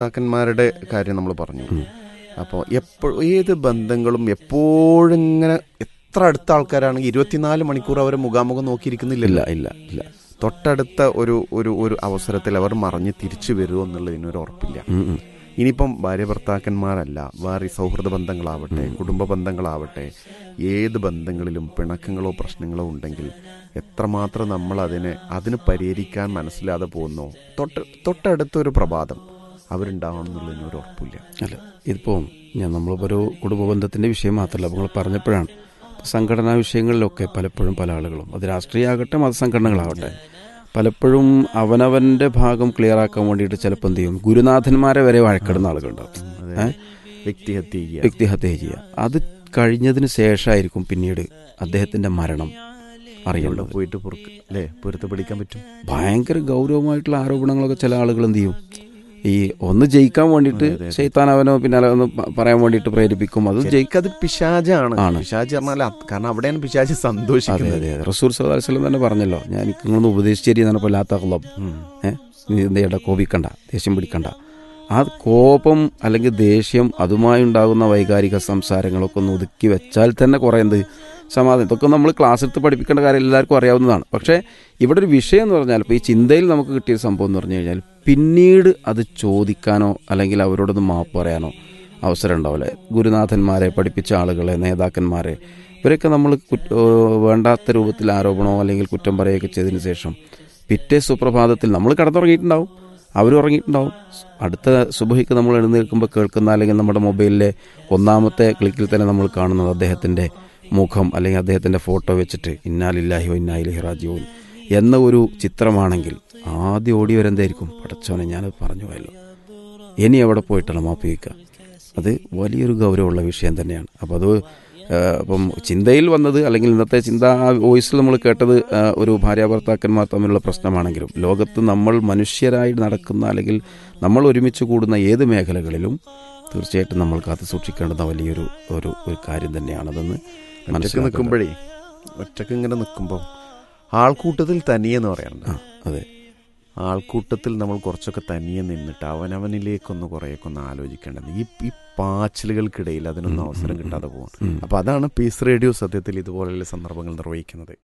ഭർത്താക്കന്മാരുടെ കാര്യം നമ്മൾ പറഞ്ഞു അപ്പോൾ എപ്പോൾ ഏത് ബന്ധങ്ങളും എപ്പോഴും ഇങ്ങനെ എത്ര അടുത്ത ആൾക്കാരാണെങ്കിൽ ഇരുപത്തിനാല് മണിക്കൂർ അവരെ മുഖാമുഖം നോക്കിയിരിക്കുന്നില്ലല്ലോ ഇല്ല ഇല്ല ഇല്ല തൊട്ടടുത്ത ഒരു ഒരു ഒരു അവസരത്തിൽ അവർ മറിഞ്ഞ് തിരിച്ചു വരുമോ എന്നുള്ളതിനൊരു ഉറപ്പില്ല ഉം, ഉം. ഇനിയിപ്പം ഭാര്യ ഭർത്താക്കന്മാരല്ല വേറെ ഈ സൗഹൃദ ബന്ധങ്ങളാവട്ടെ കുടുംബ ബന്ധങ്ങളാവട്ടെ ഏത് ബന്ധങ്ങളിലും പിണക്കങ്ങളോ പ്രശ്നങ്ങളോ ഉണ്ടെങ്കിൽ എത്രമാത്രം നമ്മൾ അതിനെ അതിന് പരിഹരിക്കാൻ മനസ്സിലാതെ പോകുന്നോ തൊട്ട് തൊട്ടടുത്തൊരു പ്രഭാതം അവരുണ്ടാവണം എന്നുള്ളതിന് ഒരു ഉറപ്പില്ല അല്ല ഇതിപ്പോൾ ഞാൻ നമ്മളിപ്പോൾ ഒരു കുടുംബ ബന്ധത്തിൻ്റെ വിഷയം മാത്രമല്ല അപ്പോൾ നിങ്ങൾ പറഞ്ഞപ്പോഴാണ് ഇപ്പൊ സംഘടനാ വിഷയങ്ങളിലൊക്കെ പലപ്പോഴും പല ആളുകളും അത് രാഷ്ട്രീയമാകട്ടെ മതസംഘടനകളാവട്ടെ പലപ്പോഴും അവനവൻ്റെ ഭാഗം ക്ലിയർ ആക്കാൻ വേണ്ടിയിട്ട് ചിലപ്പോൾ എന്ത് ചെയ്യും ഗുരുനാഥന്മാരെ വരെ വഴക്കിടുന്ന ആളുകളുണ്ടാവും അതെ വ്യക്തിഹത്യ ചെയ്യുക വ്യക്തിഹത്യ ചെയ്യുക അത് കഴിഞ്ഞതിന് ശേഷമായിരിക്കും പിന്നീട് അദ്ദേഹത്തിൻ്റെ മരണം ഇവിടെ അറിയേണ്ടത് പോയിട്ട് പൊറുക്ക് അല്ലേ പൊരുത്ത് പിടിക്കാൻ പറ്റും ഭയങ്കര ഗൗരവമായിട്ടുള്ള ആരോപണങ്ങളൊക്കെ ചില ആളുകൾ എന്ത് ചെയ്യും ഈ ഒന്ന് ജയിക്കാൻ വേണ്ടിയിട്ട് ചെയ്ത്താൻ അവനോ പിന്നാലെ ഒന്ന് പ- പറയാൻ വേണ്ടിയിട്ട് പ്രേരിപ്പിക്കും അത് ജയിക്ക അത് പിശാജാണ് ആണ്. പിശാജ് പറഞ്ഞാൽ അത് കാരണം അവിടെയാണ് പിശാജ് അതെ സന്തോഷിക്കുന്നത് അതെ അതെ റസൂർ സദാസ്ലം തന്നെ പറഞ്ഞല്ലോ ഞാൻ എനിക്ക് നിങ്ങളൊന്ന് ഉപദേശിച്ചേരി എന്നാണ് കൊല്ലാത്ത ക്ലബ് ഉം. ഏഹ് നീ എന്ത് ചെയ്യണ്ട കോപിക്കണ്ട ദേഷ്യം പിടിക്കണ്ട ആ കോപം അല്ലെങ്കിൽ ദേഷ്യം അതുമായി ഉണ്ടാകുന്ന വൈകാരിക സംസാരങ്ങളൊക്കെ ഒന്ന് ഒതുക്കി വെച്ചാൽ തന്നെ കുറേ എന്ത് സമാധാനം ഇതൊക്കെ നമ്മൾ ക്ലാസ് എടുത്ത് പഠിപ്പിക്കേണ്ട കാര്യം എല്ലാവർക്കും അറിയാവുന്നതാണ് പക്ഷേ ഇവിടെ ഒരു വിഷയം എന്ന് പറഞ്ഞാൽ ഇപ്പോൾ ഈ ചിന്തയിൽ നമുക്ക് കിട്ടിയ സംഭവം എന്ന് പറഞ്ഞു കഴിഞ്ഞാൽ പിന്നീട് അത് ചോദിക്കാനോ അല്ലെങ്കിൽ അവരോടൊന്ന് മാപ്പ് പറയാനോ അവസരം ഉണ്ടാവില്ല ഗുരുനാഥന്മാരെ പഠിപ്പിച്ച ആളുകളെ നേതാക്കന്മാരെ ഇവരൊക്കെ നമ്മൾ കുറ്റ- ഏഹ് വേണ്ടാത്ത രൂപത്തിൽ ആരോപണമോ അല്ലെങ്കിൽ കുറ്റം പറയുകയൊക്കെ ചെയ്തതിന് ശേഷം പിറ്റേ സുപ്രഭാതത്തിൽ നമ്മൾ കിടന്നുറങ്ങിയിട്ടുണ്ടാവും അവരും ഉറങ്ങിയിട്ടുണ്ടാവും അടുത്ത സുബഹിക്ക് നമ്മൾ എഴുന്നേൽക്കുമ്പോൾ കേൾക്കുന്ന അല്ലെങ്കിൽ നമ്മുടെ മൊബൈലിലെ ഒന്നാമത്തെ ക്ലിക്കിൽ തന്നെ നമ്മൾ കാണുന്നത് അദ്ദേഹത്തിൻ്റെ മുഖം അല്ലെങ്കിൽ അദ്ദേഹത്തിൻ്റെ ഫോട്ടോ വെച്ചിട്ട് ഇന്നാലില്ലാഹിയോ ഇന്നായിലഹി റാജിയോൻ എന്ന ഒരു ചിത്രമാണെങ്കിൽ ആദ്യം ഓടി വരെന്തായിരിക്കും പടച്ചോനെ ഞാനത് പറഞ്ഞു പോയല്ലോ ഇനി എവിടെ പോയിട്ടാണ് മാപ്പ് ചോദിക്കുക അത് വലിയൊരു ഗൗരവമുള്ള വിഷയം തന്നെയാണ് അപ്പോൾ അത് ആ, അപ്പം ചിന്തയിൽ വന്നത് അല്ലെങ്കിൽ ഇന്നത്തെ ചിന്ത ആ വോയിസിൽ നമ്മൾ കേട്ടത് ആ, ഒരു ഭാര്യ ഭർത്താക്കന്മാർ തമ്മിലുള്ള പ്രശ്നമാണെങ്കിലും ലോകത്ത് നമ്മൾ മനുഷ്യരായി നടക്കുന്ന അല്ലെങ്കിൽ നമ്മൾ ഒരുമിച്ച് കൂടുന്ന ഏത് മേഖലകളിലും തീർച്ചയായിട്ടും നമ്മൾ കാത്തു സൂക്ഷിക്കേണ്ടുന്ന വലിയൊരു ഒരു ഒരു കാര്യം തന്നെയാണതെന്ന് ഒറ്റക്ക് മനസ്സിലാക്കുക നിൽക്കുമ്പോഴേ ഒറ്റക്ക് ഇങ്ങനെ നിൽക്കുമ്പോൾ ആൾക്കൂട്ടത്തിൽ തനിയെന്ന് പറയാറുണ്ട് ആ അതെ ആൾക്കൂട്ടത്തിൽ നമ്മൾ കുറച്ചൊക്കെ തനിയെ നിന്നിട്ട് അവനവനിലേക്കൊന്ന് കുറേയൊക്കെ ഒന്ന് ആലോചിക്കേണ്ടത് ഈ ഈ പാച്ചിലുകൾക്കിടയിൽ അതിനൊന്നും അവസരം കിട്ടാതെ പോകും ഉം. അപ്പോൾ അതാണ് പീസ് റേഡിയോ സത്യത്തിൽ ഇതുപോലെയുള്ള സന്ദർഭങ്ങൾ നിർവഹിക്കുന്നത്